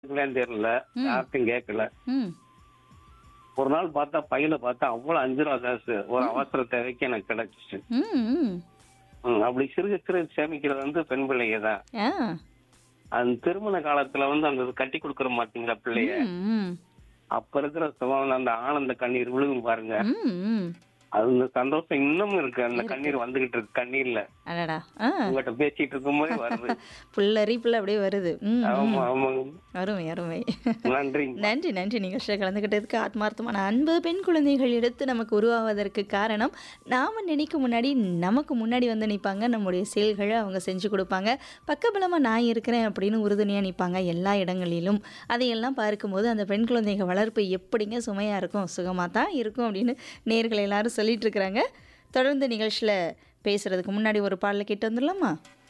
இருக்குன்னு தெரியல ம். யார்ட்டும் கேட்கல ம் ஒரு நாள் பார்த்தா பையில பார்த்தா அவ்வளவு அஞ்சு ரூபா காசு ஒரு அவசர தேவைக்கு எனக்கு கிடைச்சிச்சு ம் ம் ம், அப்படி சிறுக சிறுக சேமிக்கிறது வந்து பெண் பிள்ளைங்க தான் ஆ அந்த திருமண காலத்துல வந்து அந்த இது கட்டி கொடுக்கற மாட்டீங்களா பிள்ளைய ம் ம் அப்ப இருக்கிற சுகம் அந்த ஆனந்த கண்ணீர் விழுகும் பாருங்க ம் ம் அது அந்த சந்தோஷம் இன்னமும் இருக்கு அந்த கண்ணீர் வந்துகிட்டு இருக்கு கண்ணீர்ல அடடா ஆ உங்ககிட்ட பேசிட்டு இருக்கும்போது வருது புல்லரிப்புல அப்படியே வருது ம் ம். ஆமா ஆமாங்க அருமை அருமை நன்றி நன்றி நன்றி நிகழ்ச்சியில் கலந்துக்கிட்டதுக்கு ஆத்மார்த்தமான அன்பு பெண் குழந்தைகள் எடுத்து நமக்கு உருவாவதற்கு காரணம் நாம் நினைக்கும் முன்னாடி நமக்கு முன்னாடி வந்து நிற்பாங்க நம்முடைய செயல்களை அவங்க செஞ்சு கொடுப்பாங்க பக்கபலமாக நான் இருக்கிறேன் அப்படின்னு உறுதுணையாக நிற்பாங்க எல்லா இடங்களிலும் அதையெல்லாம் பார்க்கும்போது அந்த பெண் குழந்தைகள் வளர்ப்பு எப்படிங்க சுமையாக இருக்கும் சுகமாக தான் இருக்கும் அப்படின்னு நேர்கள் எல்லாரும் சொல்லிட்டு இருக்கிறாங்க தொடர்ந்து நிகழ்ச்சியில் பேசுகிறதுக்கு முன்னாடி ஒரு பாடலை கேட்டு வந்துடலாமா